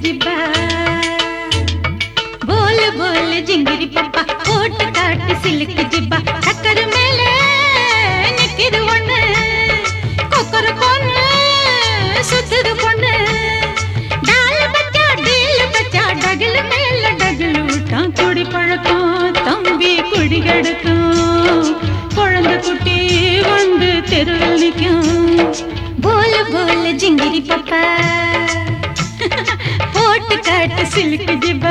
ஜிப்பா போல போல ஜிங்கிரி பப்பா போட்டு காட்டு சிலுக்கு ஜிப்பா சக்கர மேல நிக்குது ஒண்ணு கொக்கர பொண்ணு சுத்துது பொண்ணு டால் பச்சா டீல் பச்சா டகில் மேல டகில் விட்டான் குடி பழக்கம் தம்பி குடி கெடுக்கும் குழந்தை குட்டி வந்து தெருவில் நிற்கும் போல போல ஜிங்கிரி பப்பா போட்டு காட்டு சிலுக்கு ஜிப்பா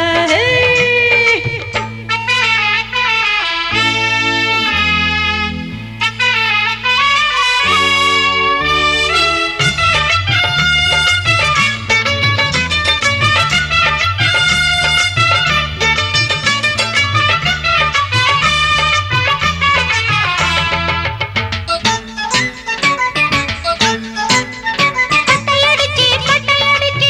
பட்டையடிச்சி பட்டையடிச்சி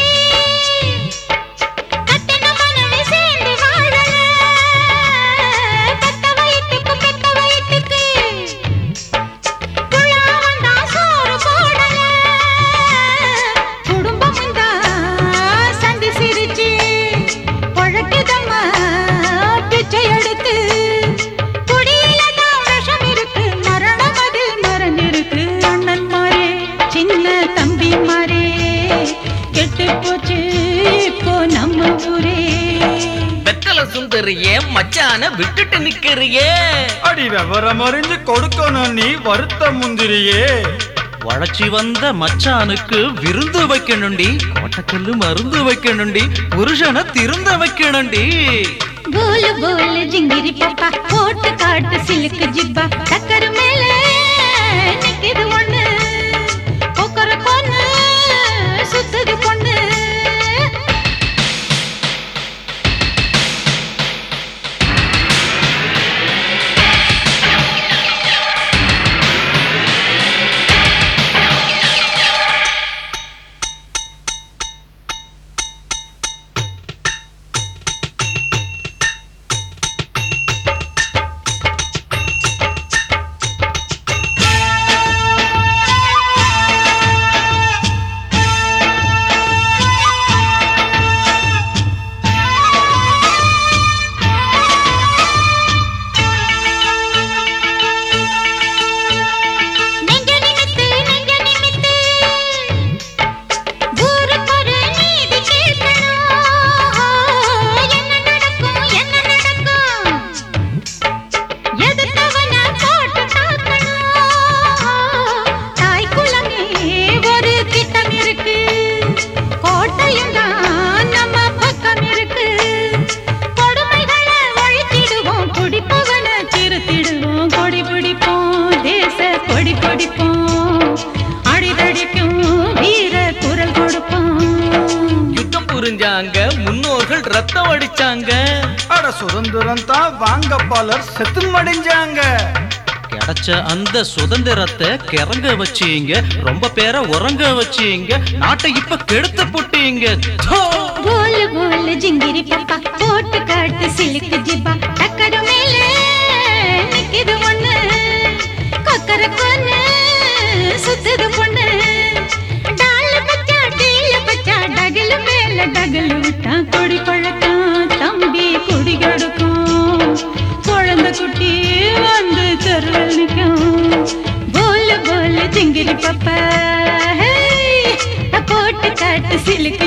கட்டின மனைவி சேர்ந்து வாழல பெத்த வயிற்றுக்கு பெத்த வயிற்றுக்கு புள்ளா வந்தா சோறு போடல குடும்பம் வந்தா சந்தி சிரிச்சு பொழக்குதம்மா பிச்சை எடுத்து குடியில தான் விஷம் இருக்கு மரணம் அதில் மறந்திருக்கு அண்ணன் மாறே சின்ன தம்பி மாறே கெட்டு போச்சு இப்போ நம்ம ஊரே வெத்தல சுந்தரியே மச்சான விட்டுட்டு நிக்கிறியே அடி விவரம் அறிஞ்சு கொடுக்கணும் நீ வருத்த முந்திரியே வளர்ச்சி வந்த மச்சானுக்கு விருந்து வைக்கணுண்டி கோட்டக்கல்லு மருந்து வைக்கணுண்டி புருஷனை திருந்த வைக்கணுண்டி போல போல ஜிங்கிரி பாப்பா போட்டு காட்டு சிலுக்கு ஜிப்பா சக்கர மேல நிக்குது ஒண்ணு கொக்கர பொண்ணு சுத்துது பொண்ணு நெஞ்ச நிமித்து நெஞ்ச நிமித்து ஊருக்கொரு நீதி கேட்கணும் என்ன நடக்கும் என்ன நடக்கும் எதிர்த்தவன போட்டு தாக்கணும் தாய் குலமே ஒரு திட்டம் இருக்கு கோட்டையும் தான் நம்ம பக்கம் இருக்கு கொடுமைகளை ஒழித்திடுவோம் குடிப்பவன திருத்திடுவோம் கொடி பிடிப்போம் தேச கொடி பிடிப்போம் அடிதடிக்கும் வீர குரல் கொடுப்போம் யுத்தம் புரிஞ்சாங்க முன்னோர்கள் ரத்தம் அடிச்சாங்க அட சுதந்திரம் தான் வாங்க பலர் செத்து மடிஞ்சாங்க கிடைச்ச அந்த சுதந்திரத்தை கிறங்க வச்சீங்க ரொம்ப பேரை உறங்க வச்சீங்க நாட்டை இப்ப கெடுத்து புட்டீங்க தோ! போல போல ஜிங்கிரி பாப்பா போட்டு காட்டு சிலுக்கு ஜிப்பா டக்கர மேல நிக்குது ஒண்ணு கொக்கர கொன்னு சுத்துது பொண்ணு டால பச்சா டீல பச்சா டகல மேல டகல் விட்டா கொடி பழக்கம் தம்பி குடி கெடுக்கும் குழந்தை குட்டி வந்து தெருவில் நிற்கும் போல போல ஜிங்கிரி பாப்பா ஹே, போட்டு காட்டு சிலுக்கு